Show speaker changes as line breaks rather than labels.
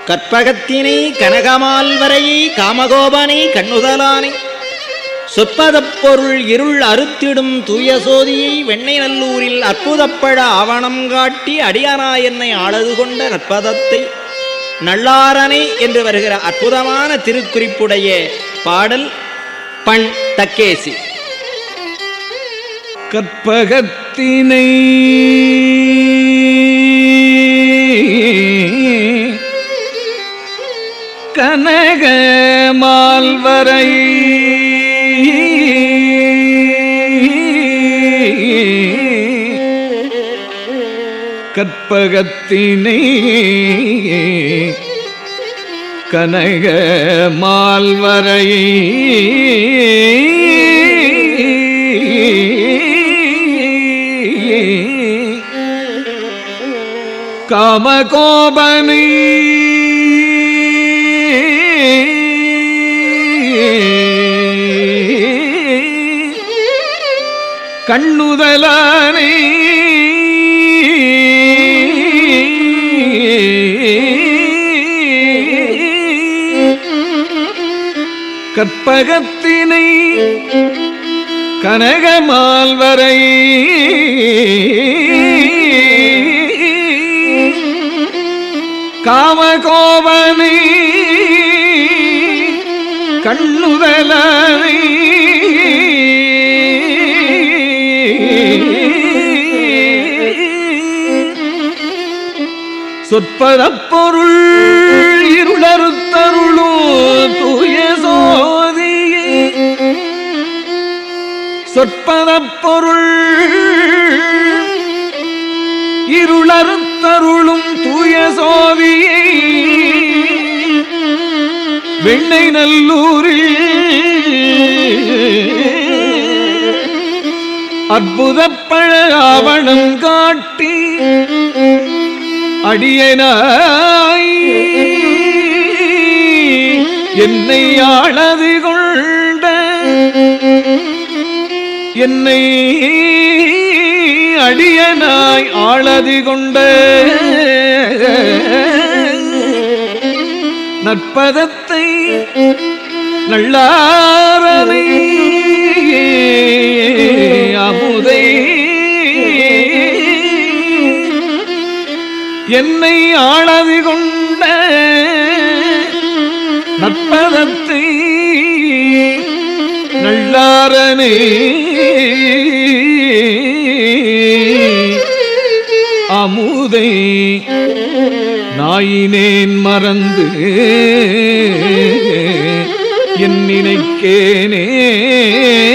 கற்பகத்தினை கனகமால்வரையை காமகோபனை கண்ணுதலானை சொற்பதப் பொருள் இருள் அறுத்திடும் தூய சோதியை வெண்ணை நல்லூரில் அற்புதப்பட ஆவணம் காட்டி அடியானா என்னை ஆளது கொண்ட நற்பதத்தை நல்லாரனை என்று வருகிற அற்புதமான திருக்குறிப்புடைய பாடல் பண் தக்கேசி
கற்பகத்தினை கனக மால்வரை கற்பகத்தினை கனக மால்வரை காமகோபனை கண்ணுதலானை கற்பகத்தினை கனகமால்வரை காமகோபனை கண்ணுதலை சொற்பதப் பொருள் இருளறுத்தருளோ தூய சோதியே சொற்பதப் பொருள் இருளறுத்தருளும் தூய சோதியை வெண்ணை நல்லூரில் அற்புதப்பழ ஆவணம் காட்டி அடியனாய் என்னை ஆளது கொண்ட என்னை அடியனாய் ஆளது கொண்ட நற்பதத்தை நல்லாரனை அமுதை என்னை ஆளது கொண்ட நற்பதத்தை நல்லாரனே அமுதை நாயினேன் மறந்து என் நினைக்கேனே